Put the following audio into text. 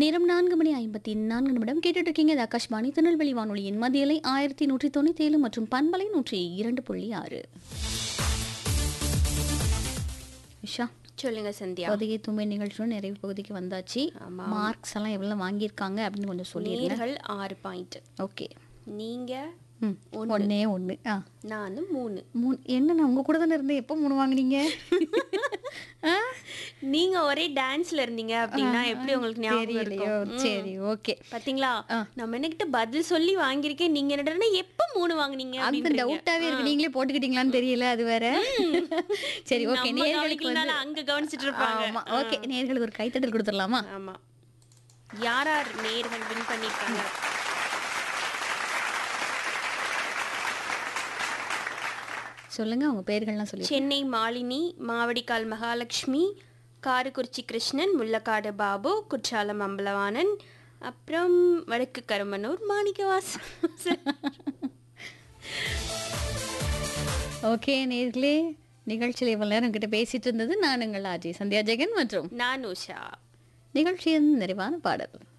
நேரம் நான்கு மணி ஐம்பத்தி நான்கு நிமிடம் கேட்டுட்டு இருக்கீங்க இது ஆகாஷ்வாணி திருநெல்வேலி வானொலியின் மதியலை ஆயிரத்தி நூற்றி தொண்ணூத்தி ஏழு மற்றும் பண்பலை நூற்றி இரண்டு புள்ளி ஆறு உஷா சொல்லுங்க சந்தியா பொதிகை தும்பை நிகழ்ச்சியோட நிறைவு பகுதிக்கு வந்தாச்சு ஆமா. மார்க்ஸ் எல்லாம் எவ்வளவு வாங்கியிருக்காங்க அப்படின்னு கொஞ்சம் சொல்லிடுங்க நேர்கள் ஆறு பாயிண்ட் ஓகே நீங்க ம் ஒன்னே ஒன்று ஆ நானும் மூணு மூணு என்ன நான் உங்க கூட தானே இருந்தேன் எப்போ மூணு வாங்குனீங்க ஆ? நீங்க ஒரே டான்ஸ்ல இருந்தீங்க அப்படின்னா எப்படி உங்களுக்கு ஞாபகம் தெரியலையோ இருக்கும் சரி ஓகே பாத்தீங்களா நம்ம என்னகிட்ட பதில் சொல்லி வாங்கியிருக்கேன் நீங்க என்னடா எப்ப மூணு வாங்குனீங்க அந்த அப்படின்றீங்க. டவுட்டாவே இருக்கு நீங்களே போட்டுக்கிட்டீங்களான்னு தெரியல அது வேற சரி ஓகே நம்ம நேர்களுக்கு கவனிக்கலனால வந்து அங்க கவனிச்சிட்டு இருப்பாங்க ஆமா ஓகே நேர்களுக்கு ஒரு கைத்தட்டல் கொடுத்துடலாமா ஆமா யார் யார் நேர்கள் வின் பண்ணிருக்காங்க சொல்லுங்க அவங்க பேர்கள்லாம் சொல்லி சென்னை மாலினி மாவடிக்கால் மகாலட்சுமி காரக்குறிச்சி கிருஷ்ணன் முள்ளக்காடு பாபு குற்றாலம் அம்பலவாணன் அப்புறம் வடக்கு கருமனூர் மாணிக்கவாசன் ஓகே நேர்களே நிகழ்ச்சியில் இவ்வளவு நேரம் கிட்ட பேசிட்டு இருந்தது நான் உங்கள் அஜய் சந்தியா ஜெகன் மற்றும் நான் உஷா நிகழ்ச்சியின் நிறைவான பாடல்